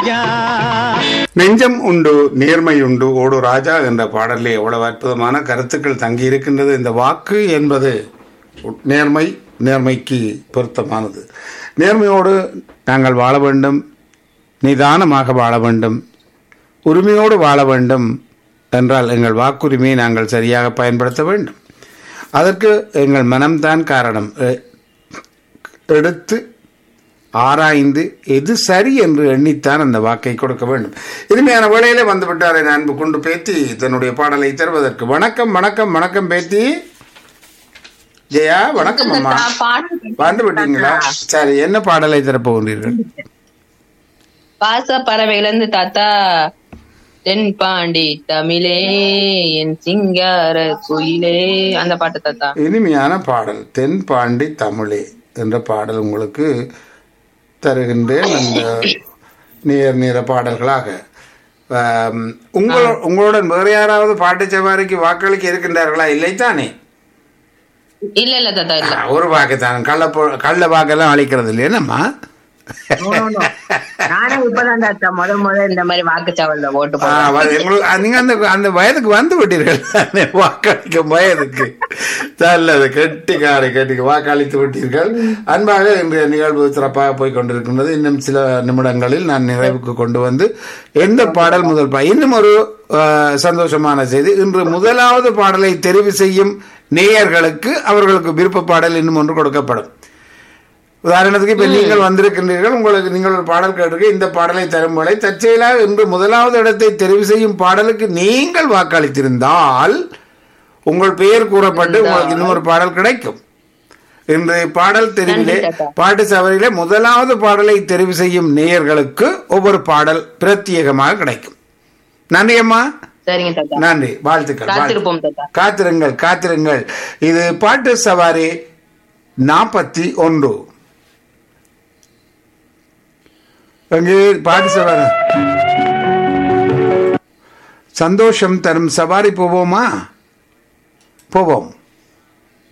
ராஜா நெஞ்சம் உண்டு நேர்மை உண்டு ஓடு ராஜா என்ற பாடலில் எவ்வளவு அற்புதமான கருத்துக்கள் தங்கி இருக்கின்றது இந்த வாக்கு என்பது நேர்மை நேர்மைக்கு பொருத்தமானது நேர்மையோடு நாங்கள் வாழ வேண்டும் நிதானமாக வாழ வேண்டும் உரிமையோடு வாழ வேண்டும் என்றால் எங்கள் வாக்குரிமையை நாங்கள் சரியாக பயன்படுத்த வேண்டும் அதற்கு எங்கள் மனம்தான் காரணம் எ- எடுத்து ஆராய்ந்து எது சரி என்று எண்ணித்தான் அந்த வாக்கை கொடுக்க வேண்டும் இனிமையான வேளையிலே வந்து விட்டார் என் அன்பு கொண்டு பேத்தி தன்னுடைய பாடலை தருவதற்கு வணக்கம் வணக்கம் வணக்கம் பேத்தி ஜெயா வணக்கம் அம்மா வந்து விட்டீங்களா சரி என்ன பாடலை தரப்போகிறீர்கள் பாச பறவையிலிருந்து தாத்தா தென் பாண்டி தமிழே என் சிங்கார குயிலே அந்த பாட்டு தாத்தா இனிமையான பாடல் தென் பாண்டி தமிழே என்ற பாடல் உங்களுக்கு தருகின்றேன் அந்த நேர் நேர பாடல்களாக ஆம், உங்களோ உங்களுடன் வேறு யாராவது பாட்டு சவாரிக்கு வாக்களிக்க இருக்கின்றார்களா இல்லைத்தானே இல்ல இல்ல தாத்தா இல்ல ஆ, ஒரு வாக்கு தான் கள்ள பொ- கள்ள வாக்கெல்லாம் அழிக்கிறது இல்லையேனம்மா No, no, no. நானும் இப்பதான் தாத்தா முத முத இந்த மாதிரி வாக்குச்சாவல்ல ஓட்டு ஆ, போடுறேன் வ- உங்களுக்கு அ, நீங்க அந்த அந்த வயதுக்கு வந்து விட்டீர்கள் தானே, வாக்களிக்கும் வயதுக்கு நல்லது கெட்டிக்காரை கெட்டி வாக்களித்து விட்டீர்கள் அன்பாக இன்றைய நிகழ்வு சிறப்பாக போய் கொண்டிருக்கின்றது இன்னும் சில நிமிடங்களில் நான் நிறைவுக்கு கொண்டு வந்து எந்த பாடல் முதல் பா இன்னும் ஒரு ஆ, சந்தோஷமான செய்தி இன்று முதலாவது பாடலை தெரிவு செய்யும் நேயர்களுக்கு அவர்களுக்கு விருப்ப பாடல் இன்னும் ஒன்று கொடுக்கப்படும் உதாரணத்துக்கு இப்ப நீங்கள் வந்திருக்கின்றீர்கள் உங்களுக்கு நீங்கள் ஒரு பாடல் கேட்டிருக்க இந்த பாடலை தரும் வேளை தற்செயலாக இன்று முதலாவது இடத்தை தெரிவு செய்யும் பாடலுக்கு நீங்கள் வாக்களித்திருந்தால் உங்கள் பெயர் கூறப்பட்டு உங்களுக்கு இன்னும் ஒரு பாடல் கிடைக்கும் இன்று பாடல் தெரிவிலே நன்றி, தாத்தா. பாட்டு சவரியிலே முதலாவது பாடலை தெரிவு செய்யும் நேயர்களுக்கு ஒவ்வொரு பாடல் பிரத்யேகமாக கிடைக்கும் நன்றி அம்மா சரிங்க தாத்தா நன்றி வாழ்த்துக்கள் வாழ்த்து- காத்திருப்போம் தாத்தா காத்திருங்கள் காத்திருங்கள் இது பாட்டு சவாரி நாற்பத்தி ஒன்று அங்கே பாட்டு சவாரி சந்தோஷம் தரும் சவாரி போவோமா போவோம்